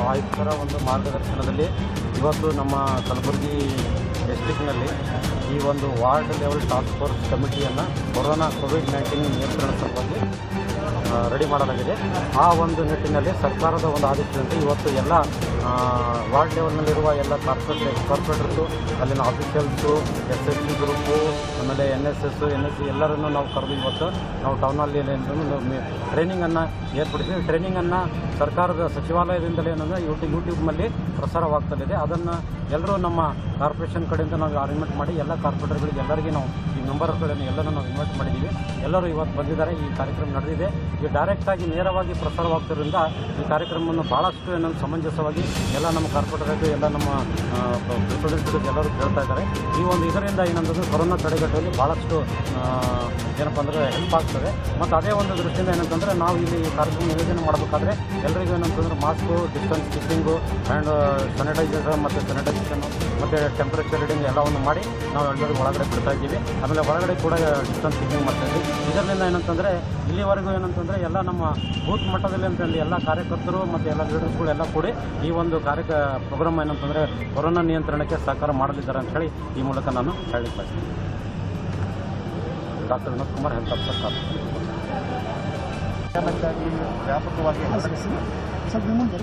ಆಯುಕ್ತರ ಒಂದು ಮಾರ್ಗದರ್ಶನದಲ್ಲಿ ಇವತ್ತು ನಮ್ಮ ಕಲಬುರಗಿ ಡಿಸ್ಟಿಕ್ನಲ್ಲಿ ಈ ಒಂದು ವಾರ್ಡ್ ಲೆವೆಲ್ ಟಾಸ್ಕ್ ಫೋರ್ಸ್ ಕಮಿಟಿಯನ್ನು ಕೊರೋನಾ ಕೋವಿಡ್ ನೈನ್ಟೀನ್ ನಿಯಂತ್ರಣ ಸಲುವಾಗಿ ರೆಡಿ ಮಾಡಲಾಗಿದೆ ಆ ಒಂದು ನಿಟ್ಟಿನಲ್ಲಿ ಸರ್ಕಾರದ ಒಂದು ಆದೇಶದಂತೆ ಇವತ್ತು ಎಲ್ಲ ಆ, ವಾರ್ಡ್ ಲೆವೆಲ್ನಲ್ಲಿರುವ ಎಲ್ಲ ಕಾರ್ಪೊರೇಟ್ ಕಾರ್ಪೊರೇಟರ್ಸು ಅಲ್ಲಿನ officials S S C group ಆಮೇಲೆ N S S N S C ಎಲ್ಲರನ್ನು ನಾವು ಕರೆದು ಇವತ್ತು ನಾವು ಟೌನಲ್ಲಿ ಟ್ರೈನಿಂಗನ್ನು ಏರ್ಪಡಿಸಿ ಟ್ರೈನಿಂಗನ್ನು ಸರ್ಕಾರದ ಸಚಿವಾಲಯದಿಂದಲೇ ಏನಂದರೆ ಯೂಟ್ಯೂಬ್ ಯೂಟ್ಯೂಬ್ನಲ್ಲಿ ಪ್ರಸಾರವಾಗ್ತಲಿದೆ ಅದನ್ನು ಎಲ್ಲರೂ ನಮ್ಮ ಕಾರ್ಪೊರೇಷನ್ ಕಡೆಯಿಂದ ನಾವು ಅರೇಂಜ್ಮೆಂಟ್ ಮಾಡಿ ಎಲ್ಲ ಕಾರ್ಪೊರೇಟರ್ಗಳಿಗೆ ಎಲ್ಲರಿಗೆ ನಾವು ಈ ಮೆಂಬರ್ಗಳನ್ನು ಎಲ್ಲರೂ ನಾವು ಇನ್ವೈಟ್ ಮಾಡಿದ್ದೀವಿ ಎಲ್ಲರೂ ಇವತ್ತು ಬಂದಿದ್ದಾರೆ ಈ ಕಾರ್ಯಕ್ರಮ ನಡೆದಿದೆ ಈ ಡೈರೆಕ್ಟಾಗಿ ನೇರವಾಗಿ ಪ್ರಸಾರವಾಗ್ತಿರೋದ್ರಿಂದ ಈ ಕಾರ್ಯಕ್ರಮವನ್ನು ಭಾಳಷ್ಟು ಏನಂದ್ರೆ ಸಮಂಜಸವಾಗಿ ಎಲ್ಲ ನಮ್ಮ ಕಾರ್ಪೊರೇಟರ್ಗಳು ಎಲ್ಲ ನಮ್ಮ ಸ್ಟೂಡೆಂಟ್ಸ್ ಎಲ್ಲರೂ ಕೇಳ್ತಾ ಇದ್ದಾರೆ ಈ ಒಂದು ಇದರಿಂದ ಏನಂತಂದ್ರೆ ಕೊರೋನಾ ತಡೆಗಟ್ಟುವಲ್ಲಿ ಭಾಳಷ್ಟು ಆ, ಏನಪ್ಪ ಅಂದರೆ ಹೆಲ್ಪ್ ಆಗ್ತದೆ ಮತ್ತು ಅದೇ ಒಂದು ದೃಷ್ಟಿಯಿಂದ ಏನಂತಂದರೆ ನಾವು ಇಲ್ಲಿ ಈ ಕಾರ್ಯಕ್ರಮ ನಿಯೋಜನೆ ಮಾಡಬೇಕಾದ್ರೆ ಎಲ್ಲರಿಗೂ ಏನಂತಂದ್ರೆ mask distance keeping and sanitiser ಮತ್ತು ಸ್ಯಾನಿಟೈಸೇಷನ್ನು ಮತ್ತು ಟೆಂಪ್ರೇಚರ್ ರೀಡಿಂಗ್ ಎಲ್ಲವನ್ನು ಮಾಡಿ ನಾವು ಎಲ್ಲರಿಗೂ ಒಳಗಡೆ ಬಿಡ್ತಾ ಇದ್ದೀವಿ ಆಮೇಲೆ ಒಳಗಡೆ ಕೂಡ ಡಿಸ್ಟೆನ್ಸ್ ಕೀಪಿಂಗ್ ಮಾಡ್ತಾ ಇದ್ದೀವಿ ಇದರಿಂದ ಏನಂತಂದರೆ ಇಲ್ಲಿವರೆಗೂ ಏನಂತಂದರೆ ಎಲ್ಲ ನಮ್ಮ ಬೂತ್ ಮಟ್ಟದಲ್ಲಿ ಅಂತಂದು ಎಲ್ಲ ಕಾರ್ಯಕರ್ತರು ಮತ್ತು ಎಲ್ಲ ಲೀಡರ್ಸ್ಗಳು ಎಲ್ಲ ಕೂಡಿ ಈ ಒಂದು ಕಾರ್ಯ ಪ್ರೋಗ್ರಾಮ್ ಏನಂತಂದರೆ ಕೊರೋನಾ ನಿಯಂತ್ರಣಕ್ಕೆ ಸಹಕಾರ ಮಾಡಲಿದ್ದಾರೆ ಅಂತ ಹೇಳಿ ಈ ಮೂಲಕ ನಾನು ಹೇಳಲಿಕ್ಕೆ ಬಯಸ್ತೀನಿ doctor Vinod Kumar health officer corporation ಕಾರಣಕ್ಕಾಗಿ ವ್ಯಾಪಕವಾಗಿ ಸ್ವಲ್ಪ ಮುಂದೆ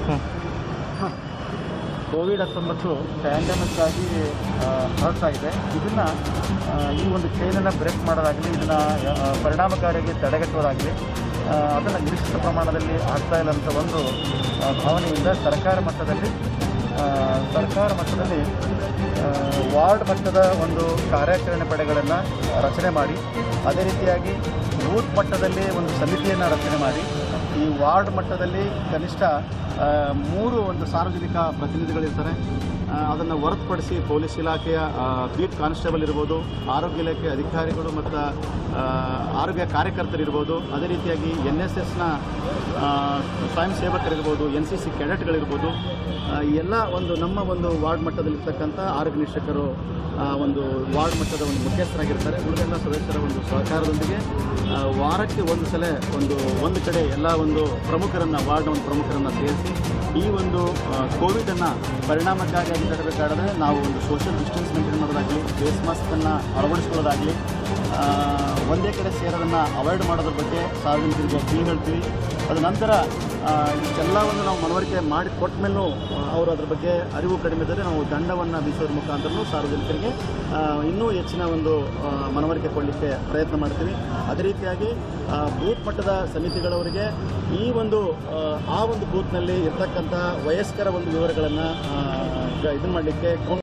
ಕೋವಿಡ್ ಹತ್ತೊಂಬತ್ತು ಪ್ಯಾಂಡಮಿಕ್ ಆಗಿ ಆ, ಹರಡ್ತಾ ಇದೆ ಇದನ್ನು ಈ ಒಂದು ಚೈನನ್ನು ಬ್ರೇಕ್ ಮಾಡೋದಾಗಲಿ ಇದನ್ನು ಪರಿಣಾಮಕಾರಿಯಾಗಿ ತಡೆಗಟ್ಟುವುದಾಗಲಿ ಅದನ್ನು ನಿರೀಕ್ಷಿತ ಪ್ರಮಾಣದಲ್ಲಿ ಆಗ್ತಾ ಇಲ್ಲ ಅಂತ ಒಂದು ಆ, ಭಾವನೆಯಿಂದ ಸರ್ಕಾರ ಮಟ್ಟದಲ್ಲಿ ಆ, ಸರ್ಕಾರ ಮಟ್ಟದಲ್ಲಿ ಆ, ವಾರ್ಡ್ ಮಟ್ಟದ ಒಂದು ಕಾರ್ಯಾಚರಣೆ ಪಡೆಗಳನ್ನು ರಚನೆ ಮಾಡಿ ಅದೇ ರೀತಿಯಾಗಿ ಬೂತ್ ಮಟ್ಟದಲ್ಲಿ ಒಂದು ಸಮಿತಿಯನ್ನು ರಚನೆ ಮಾಡಿ ಈ ವಾರ್ಡ್ ಮಟ್ಟದಲ್ಲಿ ಕನಿಷ್ಠ ಆ, ಮೂರು ಒಂದು ಸಾರ್ವಜನಿಕ ಪ್ರತಿನಿಧಿಗಳಿರ್ತಾರೆ ಅದನ್ನು ಹೊರತುಪಡಿಸಿ ಪೊಲೀಸ್ ಇಲಾಖೆಯ ಆ, ಬೀಟ್ ಕಾನ್ಸ್ಟೇಬಲ್ ಇರ್ಬೋದು ಆರೋಗ್ಯ ಇಲಾಖೆ ಅಧಿಕಾರಿಗಳು ಮತ್ತು ಆ, ಆರೋಗ್ಯ ಕಾರ್ಯಕರ್ತರಿರ್ಬೋದು ಅದೇ ರೀತಿಯಾಗಿ ಎನ್ ಎಸ್ ಎಸ್ನ ಸ್ವಯಂ ಸೇವಕರಿರ್ಬೋದು ಎನ್ ಸಿ ಸಿ ಕೆಡೆಟ್ಗಳಿರ್ಬೋದು ಆ, ಈ ಎಲ್ಲ ಒಂದು ನಮ್ಮ ಒಂದು ವಾರ್ಡ್ ಮಟ್ಟದಲ್ಲಿರ್ತಕ್ಕಂಥ ಆರೋಗ್ಯ ನಿರೀಕ್ಷಕರು ಆ, ಒಂದು ವಾರ್ಡ್ ಮಟ್ಟದ ಒಂದು ಮುಖ್ಯಸ್ಥರಾಗಿರ್ತಾರೆ ಉಳಿದೆಲ್ಲ ಸದಸ್ಯರ ಒಂದು ಸಹಕಾರದೊಂದಿಗೆ ಆ, ವಾರಕ್ಕೆ ಒಂದು ಸಲ ಒಂದು ಒಂದು ಕಡೆ ಎಲ್ಲ ಒಂದು ಪ್ರಮುಖರನ್ನು ವಾರ್ಡ್ನ ಒಂದು ಪ್ರಮುಖರನ್ನು ಸೇರಿಸಿ ಈ ಒಂದು ಕೋವಿಡನ್ನು ಪರಿಣಾಮಕಾರಿಯಾಗಿ ತಡೆಬೇಕಾದ್ರೆ ನಾವು ಒಂದು ಸೋಷಿಯಲ್ ಡಿಸ್ಟೆನ್ಸ್ ಮೇಂಟೈನ್ ಮಾಡೋದಾಗಲಿ ಫೇಸ್ ಮಾಸ್ಕನ್ನು ಅಳವಡಿಸ್ಕೊಳ್ಳೋದಾಗಲಿ ಆ, ಒಂದೇ ಕಡೆ ಸೇರೋದನ್ನು ಅವಾಯ್ಡ್ ಮಾಡೋದ್ರ ಬಗ್ಗೆ ಸಾರ್ವಜನಿಕರಿಗೆ ತಿಳಿ ಹೇಳ್ತೀವಿ ಅದ ನಂತರ ಆ, ಇಷ್ಟೆಲ್ಲವನ್ನು ನಾವು ಮನವರಿಕೆ ಮಾಡಿ ಕೊಟ್ಟ ಮೇಲೂ ಅವರು ಅದ್ರ ಬಗ್ಗೆ ಅರಿವು ಕಡಿಮೆ ಇದ್ದರೆ ನಾವು ದಂಡವನ್ನು ಬೀಸೋದ್ರ ಮುಖಾಂತರನೂ ಸಾರ್ವಜನಿಕರಿಗೆ ಆ, ಇನ್ನೂ ಹೆಚ್ಚಿನ ಒಂದು ಆ, ಮನವರಿಕೆ ಕೊಡಲಿಕ್ಕೆ ಪ್ರಯತ್ನ ಮಾಡ್ತೀವಿ ಅದೇ ರೀತಿಯಾಗಿ ಆ, ಬೂತ್ ಮಟ್ಟದ ಸಮಿತಿಗಳವರಿಗೆ ಈ ಒಂದು ಆ, ಆ ಒಂದು ಬೂತ್ನಲ್ಲಿ ಇರ್ತಕ್ಕಂಥ ವಯಸ್ಕರ ಒಂದು ವಿವರಗಳನ್ನು ಇದನ್ನು ಮಾಡಲಿಕ್ಕೆ